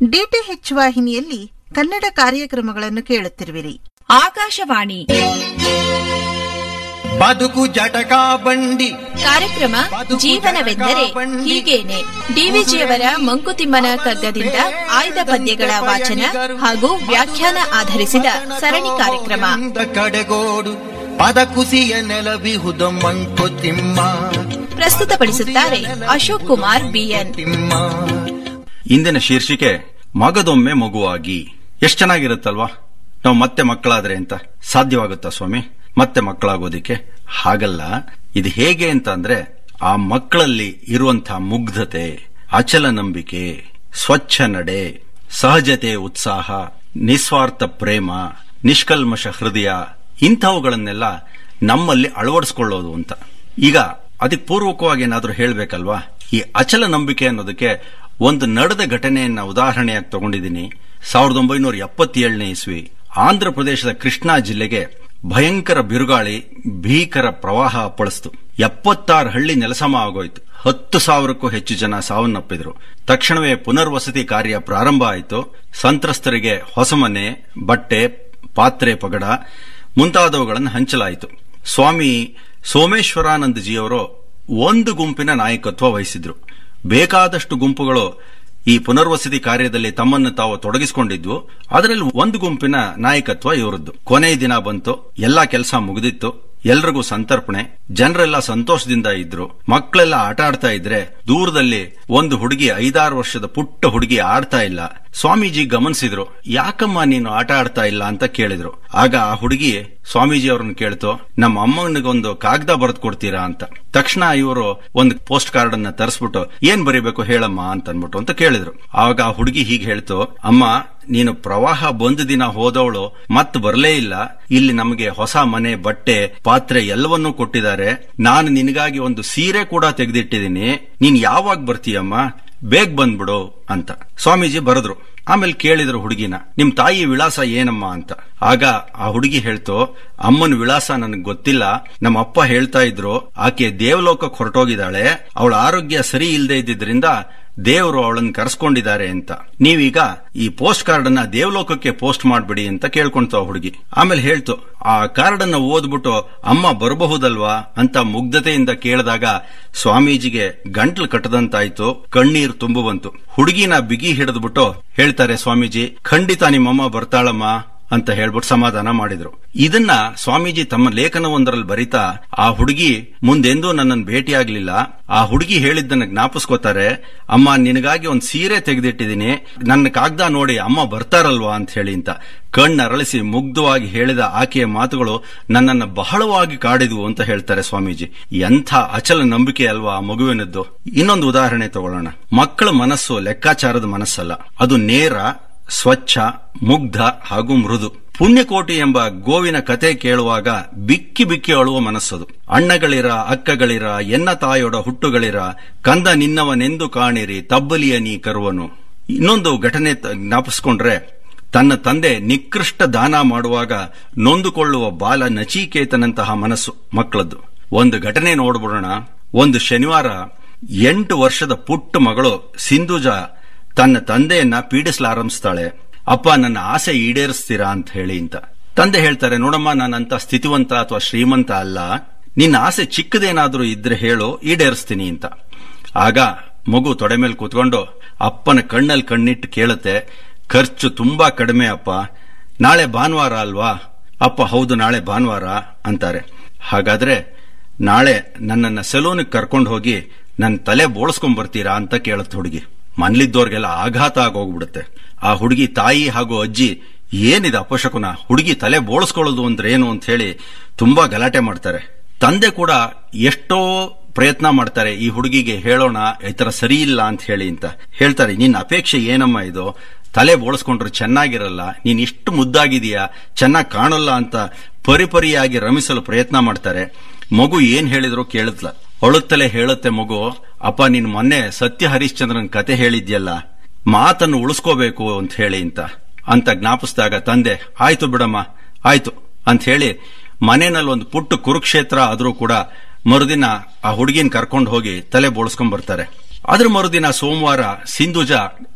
DTH ವಾಹಿನಿಯಲ್ಲಿ ಕನ್ನಡ ಕಾರ್ಯಕ್ರಮಗಳನ್ನು ಕೇಳುತ್ತಿರುವಿರಿ ಆಕಾಶವಾಣಿ ಬದುಕು ಜಟಕಾ ಬಂಡಿ ಕಾರ್ಯಕ್ರಮ ಜೀವನವೆಂದರೆ ಹೀಗೇನೆ ಡಿವಿಜಿಯವರ ಮಂಕುತಿಮ್ಮನ ಕಗ್ಗದಿಂದ ಆಯ್ದ ಪದ್ಯಗಳ ವಾಚನ ಹಾಗೂ ವ್ಯಾಖ್ಯಾನ ಆಧರಿಸಿದ ಸರಣಿ ಕಾರ್ಯಕ್ರಮ ಇಂದ ಕಡೆಗೋಡು ಪದ ಕುಸಿಯ ನೆಲವಿಹುದ ಮಂಕುತಿಮ್ಮ ಪ್ರಸ್ತುತಪಡಿಸುತ್ತಾರೆ ಅಶೋಕ್ ಕುಮಾರ್ ಬಿಎನ್ ತಿಮ್ಮ ಇಂದಿನ ಶೀರ್ಷಿಕೆ ಮಗದೊಮ್ಮೆ ಮಗುವಾಗಿ ಎಷ್ಟ್ ಚೆನ್ನಾಗಿರುತ್ತಲ್ವಾ ನಾವು ಮತ್ತೆ ಮಕ್ಕಳಾದ್ರೆ ಅಂತ ಸಾಧ್ಯವಾಗುತ್ತಾ ಸ್ವಾಮಿ ಮತ್ತೆ ಮಕ್ಕಳಾಗೋದಿಕ್ಕೆ ಹಾಗಲ್ಲ ಇದು ಹೇಗೆ ಅಂತ ಅಂದ್ರೆ ಆ ಮಕ್ಕಳಲ್ಲಿ ಇರುವಂತಹ ಮುಗ್ಧತೆ ಅಚಲ ನಂಬಿಕೆ ಸ್ವಚ್ಛ ನಡೆ ಸಹಜತೆ ಉತ್ಸಾಹ ನಿಸ್ವಾರ್ಥ ಪ್ರೇಮ ನಿಷ್ಕಲ್ಮಶ ಹೃದಯ ಇಂಥವುಗಳನ್ನೆಲ್ಲ ನಮ್ಮಲ್ಲಿ ಅಳವಡಿಸ್ಕೊಳ್ಳೋದು ಅಂತ ಈಗ ಅದಕ್ಕೆ ಪೂರ್ವಕವಾಗಿ ಏನಾದ್ರೂ ಹೇಳ್ಬೇಕಲ್ವಾ ಈ ಅಚಲ ನಂಬಿಕೆ ಅನ್ನೋದಕ್ಕೆ ಒಂದು ನಡೆದ ಘಟನೆಯನ್ನ ಉದಾಹರಣೆಯಾಗಿ ತಗೊಂಡಿದ್ದೀನಿ ಸಾವಿರದ ಒಂಬೈನೂರ ಎಪ್ಪತ್ತೇಳನೇ ಇಸ್ವಿ ಆಂಧ್ರ ಪ್ರದೇಶದ ಕೃಷ್ಣಾ ಜಿಲ್ಲೆಗೆ ಭಯಂಕರ ಬಿರುಗಾಳಿ ಭೀಕರ ಪ್ರವಾಹ ಅಪ್ಪಳಿಸ್ತು ಎಪ್ಪತ್ತಾರು ಹಳ್ಳಿ ನೆಲಸಮ ಆಗೋಯ್ತು ಹತ್ತು ಸಾವಿರಕ್ಕೂ ಹೆಚ್ಚು ಜನ ಸಾವನ್ನಪ್ಪಿದ್ರು ತಕ್ಷಣವೇ ಪುನರ್ವಸತಿ ಕಾರ್ಯ ಪ್ರಾರಂಭ ಆಯಿತು ಸಂತ್ರಸ್ತರಿಗೆ ಹೊಸ ಮನೆ ಬಟ್ಟೆ ಪಾತ್ರೆ ಪಗಡ ಮುಂತಾದವುಗಳನ್ನು ಹಂಚಲಾಯಿತು ಸ್ವಾಮಿ ಸೋಮೇಶ್ವರಾನಂದಜಿಯವರು ಒಂದು ಗುಂಪಿನ ನಾಯಕತ್ವ ವಹಿಸಿದ್ರು ಬೇಕಾದಷ್ಟು ಗುಂಪುಗಳು ಈ ಪುನರ್ವಸತಿ ಕಾರ್ಯದಲ್ಲಿ ತಮ್ಮನ್ನು ತಾವು ತೊಡಗಿಸಿಕೊಂಡಿದ್ವು ಅದರಲ್ಲಿ ಒಂದು ಗುಂಪಿನ ನಾಯಕತ್ವ ಇವರದ್ದು ಕೊನೆಯ ದಿನ ಬಂತು ಎಲ್ಲಾ ಕೆಲಸ ಮುಗಿದಿತ್ತು ಎಲ್ರಿಗೂ ಸಂತರ್ಪಣೆ ಜನರೆಲ್ಲ ಸಂತೋಷದಿಂದ ಇದ್ರು ಮಕ್ಕಳೆಲ್ಲ ಆಟ ಆಡ್ತಾ ಇದ್ರೆ ದೂರದಲ್ಲಿ ಒಂದು ಹುಡುಗಿ ಐದಾರು ವರ್ಷದ ಪುಟ್ಟ ಹುಡುಗಿ ಆಡ್ತಾ ಇಲ್ಲ ಸ್ವಾಮೀಜಿ ಗಮನಿಸಿದ್ರು ಯಾಕಮ್ಮ ನೀನು ಆಟ ಆಡ್ತಾ ಇಲ್ಲ ಅಂತ ಕೇಳಿದ್ರು ಆಗ ಆ ಹುಡುಗಿ ಸ್ವಾಮೀಜಿ ಅವ್ರನ್ನ ಕೇಳ್ತು ನಮ್ಮ ಅಮ್ಮನಿಗೊಂದು ಕಾಗದ ಬರೆದು ಕೊಡ್ತೀರಾ ಅಂತ ತಕ್ಷಣ ಇವರು ಒಂದು ಪೋಸ್ಟ್ ಕಾರ್ಡ್ ಅನ್ನ ತರಿಸ್ಬಿಟ್ಟು ಏನ್ ಬರೀಬೇಕು ಹೇಳಮ್ಮ ಅಂತ ಅನ್ಬಿಟ್ಟು ಅಂತ ಕೇಳಿದ್ರು ಆವಾಗ ಆ ಹುಡುಗಿ ಹೀಗೆ ಹೇಳ್ತು ಅಮ್ಮ ನೀನು ಪ್ರವಾಹ ಬಂದ ದಿನ ಹೋದವಳು ಮತ್ ಬರಲೇ ಇಲ್ಲ ಇಲ್ಲಿ ನಮಗೆ ಹೊಸ ಮನೆ ಬಟ್ಟೆ ಪಾತ್ರೆ ಎಲ್ಲವನ್ನೂ ಕೊಟ್ಟಿದ್ದಾರೆ ನಾನು ನಿನಗಾಗಿ ಒಂದು ಸೀರೆ ಕೂಡ ತೆಗೆದಿಟ್ಟಿದ್ದೀನಿ ನೀನ್ ಯಾವಾಗ ಬರ್ತೀಯಮ್ಮ ಬೇಗ ಬಂದ್ಬಿಡು ಅಂತ ಸ್ವಾಮೀಜಿ ಬರೆದ್ರು ಆಮೇಲೆ ಕೇಳಿದ್ರು ಹುಡುಗಿನ ನಿಮ್ ತಾಯಿ ವಿಳಾಸ ಏನಮ್ಮ ಅಂತ ಆಗ ಆ ಹುಡುಗಿ ಹೇಳ್ತು ಅಮ್ಮನ ವಿಳಾಸ ನನಗೆ ಗೊತ್ತಿಲ್ಲ ನಮ್ಮ ಅಪ್ಪ ಹೇಳ್ತಾ ಇದ್ರು ಆಕೆ ದೇವಲೋಕಕ್ಕೆ ಹೊರಟೋಗಿದ್ದಾಳೆ ಅವಳ ಆರೋಗ್ಯ ಸರಿ ಇಲ್ಲದೆ ಇದ್ದಿದ್ರಿಂದ ದೇವರು ಅವಳನ್ನು ಕರೆಸ್ಕೊಂಡಿದ್ದಾರೆ ಅಂತ ನೀವೀಗ ಈ ಪೋಸ್ಟ್ ಕಾರ್ಡ್ ಅನ್ನ ದೇವಲೋಕಕ್ಕೆ ಪೋಸ್ಟ್ ಮಾಡ್ಬಿಡಿ ಅಂತ ಕೇಳ್ಕೊಂತ ಹುಡುಗಿ ಆಮೇಲೆ ಹೇಳ್ತು ಆ ಕಾರ್ಡ್ ಅನ್ನ ಓದ್ಬಿಟ್ಟು ಅಮ್ಮ ಬರಬಹುದಲ್ವಾ ಅಂತ ಮುಗ್ಧತೆಯಿಂದ ಕೇಳಿದಾಗ ಸ್ವಾಮೀಜಿಗೆ ಗಂಟ್ಲು ಕಟ್ಟದಂತಾಯ್ತು ಕಣ್ಣೀರು ತುಂಬು ಬಂತು ಹುಡುಗಿನ ಬಿಗಿ ಹಿಡಿದ್ಬಿಟ್ಟು ಹೇಳ್ತಾರೆ ಸ್ವಾಮೀಜಿ ಖಂಡಿತ ನಿಮ್ಮಮ್ಮ ಬರ್ತಾಳಮ್ಮ ಅಂತ ಹೇಳ್ಬಿಟ್ಟು ಸಮಾಧಾನ ಮಾಡಿದ್ರು ಇದನ್ನ ಸ್ವಾಮೀಜಿ ತಮ್ಮ ಲೇಖನವೊಂದರಲ್ಲಿ ಬರಿತಾ ಆ ಹುಡುಗಿ ಮುಂದೆಂದೂ ನನ್ನನ್ನು ಭೇಟಿಯಾಗ್ಲಿಲ್ಲ ಆ ಹುಡುಗಿ ಹೇಳಿದ್ದನ್ನ ಜ್ಞಾಪಿಸ್ಕೋತಾರೆ ಅಮ್ಮ ನಿನಗಾಗಿ ಒಂದ್ ಸೀರೆ ತೆಗೆದಿಟ್ಟಿದ್ದೀನಿ ನನ್ನ ಕಾಗ್ದ ನೋಡಿ ಅಮ್ಮ ಬರ್ತಾರಲ್ವಾ ಅಂತ ಹೇಳಿ ಅಂತ ಕಣ್ಣರಳಿಸಿ ಮುಗ್ಧವಾಗಿ ಹೇಳಿದ ಆಕೆಯ ಮಾತುಗಳು ನನ್ನನ್ನು ಬಹಳವಾಗಿ ಕಾಡಿದ್ವು ಅಂತ ಹೇಳ್ತಾರೆ ಸ್ವಾಮೀಜಿ ಎಂಥ ಅಚಲ ನಂಬಿಕೆ ಅಲ್ವಾ ಆ ಮಗುವಿನದ್ದು ಇನ್ನೊಂದು ಉದಾಹರಣೆ ತಗೊಳ್ಳೋಣ ಮಕ್ಕಳ ಮನಸ್ಸು ಲೆಕ್ಕಾಚಾರದ ಮನಸ್ಸಲ್ಲ ಅದು ನೇರ ಸ್ವಚ್ಛ ಮುಗ್ಧ ಹಾಗೂ ಮೃದು ಪುಣ್ಯಕೋಟಿ ಎಂಬ ಗೋವಿನ ಕತೆ ಕೇಳುವಾಗ ಬಿಕ್ಕಿ ಬಿಕ್ಕಿ ಅಳುವ ಮನಸ್ಸದು ಅಣ್ಣಗಳಿರ ಅಕ್ಕಗಳಿರ ಎನ್ನ ತಾಯೊಡ ಹುಟ್ಟುಗಳಿರ ಕಂದ ನಿನ್ನವನೆಂದು ಕಾಣಿರಿ ತಬ್ಬಲಿಯ ನೀ ಕರುವನು ಇನ್ನೊಂದು ಘಟನೆ ತ- ಜ್ಞಾಪಿಸ್ಕೊಂಡ್ರೆ ತನ್ನ ತಂದೆ ನಿಕೃಷ್ಟ ದಾನ ಮಾಡುವಾಗ ನೊಂದುಕೊಳ್ಳುವ ಬಾಲ ನಚಿಕೇತನಂತಹ ಮನಸ್ಸು ಮಕ್ಕಳದ್ದು ಒಂದು ಘಟನೆ ನೋಡ್ಬಿಡೋಣ ಒಂದು ಶನಿವಾರ ಎಂಟು ವರ್ಷದ ಪುಟ್ಟ ಮಗಳು ಸಿಂಧುಜ ತನ್ನ ತಂದೆಯನ್ನ ಪೀಡಿಸಲಾರಂಭಿಸ್ತಾಳೆ ಅಪ್ಪ ನನ್ನ ಆಸೆ ಈಡೇರಿಸ್ತೀರಾ ಅಂತ ಹೇಳಿ ಅಂತ ತಂದೆ ಹೇಳ್ತಾರೆ ನೋಡಮ್ಮ ನಾನಂತ ಸ್ಥಿತಿವಂತ ಅಥವಾ ಶ್ರೀಮಂತ ಅಲ್ಲ ನಿನ್ನ ಆಸೆ ಚಿಕ್ಕದೇನಾದ್ರೂ ಇದ್ರೆ ಹೇಳು ಈಡೇರಿಸ್ತೀನಿ ಅಂತ ಆಗ ಮಗು ತೊಡೆ ಮೇಲೆ ಕೂತ್ಕೊಂಡು ಅಪ್ಪನ ಕಣ್ಣಲ್ಲಿ ಕಣ್ಣಿಟ್ಟು ಕೇಳುತ್ತೆ ಖರ್ಚು ತುಂಬಾ ಕಡಿಮೆ ಅಪ್ಪ ನಾಳೆ ಭಾನುವಾರ ಅಲ್ವಾ ಅಪ್ಪ ಹೌದು ನಾಳೆ ಭಾನುವಾರ ಅಂತಾರೆ ಹಾಗಾದ್ರೆ ನಾಳೆ ನನ್ನನ್ನ ಸೆಲೂನಿಗೆ ಕರ್ಕೊಂಡು ಹೋಗಿ ನನ್ನ ತಲೆ ಬೋಳ್ಸ್ಕೊಂಡ್ ಬರ್ತೀರಾ ಅಂತ ಕೇಳುತ್ತೆ ಹುಡುಗಿ ಮನ್ಲಿದ್ದವ್ರಿಗೆಲ್ಲ ಆಘಾತ ಆಗೋಗ್ಬಿಡುತ್ತೆ ಆ ಹುಡುಗಿ ತಾಯಿ ಹಾಗೂ ಅಜ್ಜಿ ಏನಿದೆ ಅಪಶಕುನ ಹುಡುಗಿ ತಲೆ ಬೋಳಿಸ್ಕೊಳ್ಳೋದು ಅಂದ್ರೆ ಏನು ಅಂತ ಹೇಳಿ ತುಂಬಾ ಗಲಾಟೆ ಮಾಡ್ತಾರೆ ತಂದೆ ಕೂಡ ಎಷ್ಟೋ ಪ್ರಯತ್ನ ಮಾಡ್ತಾರೆ ಈ ಹುಡುಗಿಗೆ ಹೇಳೋಣ ಈ ತರ ಸರಿ ಇಲ್ಲ ಅಂತ ಹೇಳಿ ಅಂತ ಹೇಳ್ತಾರೆ ನಿನ್ನ ಅಪೇಕ್ಷೆ ಏನಮ್ಮ ಇದು ತಲೆ ಬೋಳಿಸ್ಕೊಂಡ್ರೆ ಚೆನ್ನಾಗಿರಲ್ಲ ನೀನ್ ಇಷ್ಟು ಮುದ್ದಾಗಿದೀಯಾ ಚೆನ್ನಾಗಿ ಕಾಣಲ್ಲ ಅಂತ ಪರಿಪರಿಯಾಗಿ ರಮಿಸಲು ಪ್ರಯತ್ನ ಮಾಡ್ತಾರೆ ಮಗು ಏನ್ ಹೇಳಿದ್ರು ಕೇಳುತ್ತಲ ಅಳುತ್ತಲೇ ಹೇಳುತ್ತೆ ಮಗು ಅಪ್ಪ ನೀನ್ ಮೊನ್ನೆ ಸತ್ಯ ಹರಿಶ್ಚಂದ್ರನ್ ಕತೆ ಹೇಳಿದ್ಯಲ್ಲ ಮಾತನ್ನು ಉಳಿಸ್ಕೋಬೇಕು ಅಂತ ಹೇಳಿ ಅಂತ ಅಂತ ಜ್ಞಾಪಿಸಿದಾಗ ತಂದೆ ಆಯ್ತು ಬಿಡಮ್ಮ ಆಯ್ತು ಅಂತ ಹೇಳಿ ಮನೆಯಲ್ಲಿ ಒಂದು ಪುಟ್ಟ ಕುರುಕ್ಷೇತ್ರ ಆದ್ರೂ ಕೂಡ ಮರುದಿನ ಆ ಹುಡುಗಿನ ಕರ್ಕೊಂಡು ಹೋಗಿ ತಲೆ ಬೋಳ್ಸ್ಕೊಂಡ್ ಬರ್ತಾರೆ ಅದ್ರ ಮರುದಿನ ಸೋಮವಾರ ಸಿಂಧುಜ